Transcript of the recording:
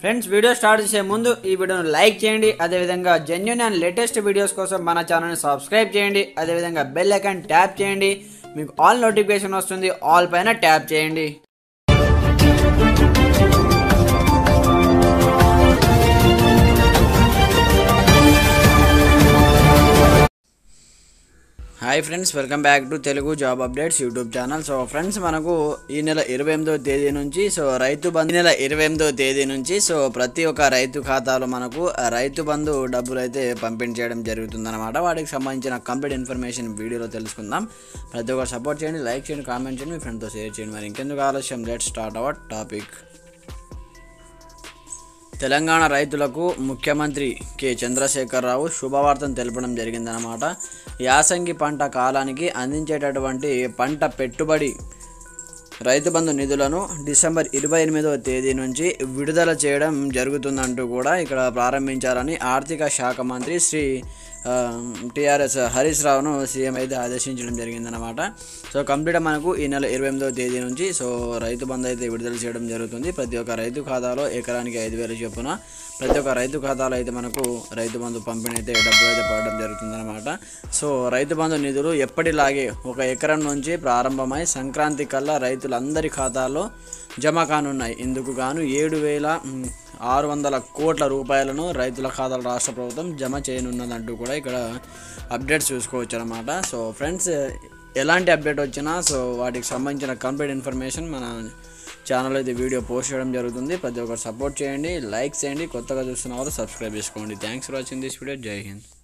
friends video start చేసే ముందు ఈ వీడియోను లైక్ చేయండి అదేవిధంగా జెన్యున్ అండ్ లేటెస్ట్ వీడియోస్ కోసం మన ఛానల్ని సబ్స్క్రైబ్ చేయండి అదేవిధంగా బెల్ ఐకాన్ ట్యాప్ చేయండి మీకు ఆల్ నోటిఫికేషన్ వస్తుంది ఆల్ పైన ట్యాప్ చేయండి hi friends welcome back to Telugu job updates YouTube channel so friends మనకు ఈ నెల ఇరవై ఎనిమిదో తేదీ నుంచి సో రైతు బంధు ఈ నెల ఇరవై ఎనిమిదో తేదీ నుంచి సో ప్రతి ఒక్క రైతు ఖాతాలో మనకు ఆ రైతు బంధు డబ్బులు అయితే పంపిణీ చేయడం జరుగుతుందన్నమాట వాటికి సంబంధించిన కంప్లీట్ ఇన్ఫర్మేషన్ వీడియోలో తెలుసుకుందాం ప్రతి ఒక్కరు సపోర్ట్ చేయండి లైక్ చేయండి కామెంట్ చేయండి మీ ఫ్రెండ్తో షేర్ చేయండి మరి ఇంకెందుకు ఆలస్యం let start our topic Telangana రైతులకు ముఖ్యమంత్రి కె చంద్రశేఖరరావు శుభవార్తను తెలపడం జరిగిందనమాట యాసంగి పంట కాలానికి అందించేటటువంటి పంట పెట్టుబడి రైతు బంధు నిధులను డిసెంబర్ ఇరవై ఎనిమిదవ తేదీ నుంచి విడుదల చేయడం జరుగుతుందంటూ కూడా ఇక్కడ ప్రారంభించాలని ఆర్థిక శాఖ మంత్రి శ్రీ టిఆర్ఎస్ హరీష్ రావును సీఎం అయితే ఆదేశించడం జరిగిందనమాట సో కంప్లీట్ మనకు ఈ నెల ఇరవై ఎనిమిదవ తేదీ నుంచి సో రైతు బంధు అయితే విడుదల చేయడం జరుగుతుంది ప్రతి ఒక్క రైతు ఖాతాలో ఎకరానికి ఐదు వేలు చొప్పున ప్రతి ఒక్క రైతు ఖాతాలో అయితే మనకు రైతు బంధు పంపిణీ అయితే డబ్బులు అయితే పడడం జరుగుతుందన్నమాట సో రైతు బంధు నిధులు ఎప్పటిలాగే ఒక ఎకరం నుంచి ప్రారంభమై సంక్రాంతి కల్లా రైతులందరి ఖాతాల్లో జమ కానున్నాయి ఇందుకు గాను ఏడు వేల మ్, ఆరు వందల కోట్ల రూపాయలను రైతుల ఖాతాలో రాష్ట్ర ప్రభుత్వం జమ చేయనున్నదంటూ కూడా ఇక్కడ అప్డేట్స్ చూసుకోవచ్చు అనమాట సో ఫ్రెండ్స్ ఎలాంటి అప్డేట్ వచ్చినా సో వాటికి సంబంధించిన కంప్లీట్ ఇన్ఫర్మేషన్ మన ఛానల్ అయితే వీడియో పోస్ట్ చేయడం జరుగుతుంది ప్రతి ఒక్కరు సపోర్ట్ చేయండి లైక్ చేయండి కొత్తగా చూస్తున్న వాళ్ళు సబ్స్క్రైబ్ చేసుకోండి thanks for watching this video Jai Hind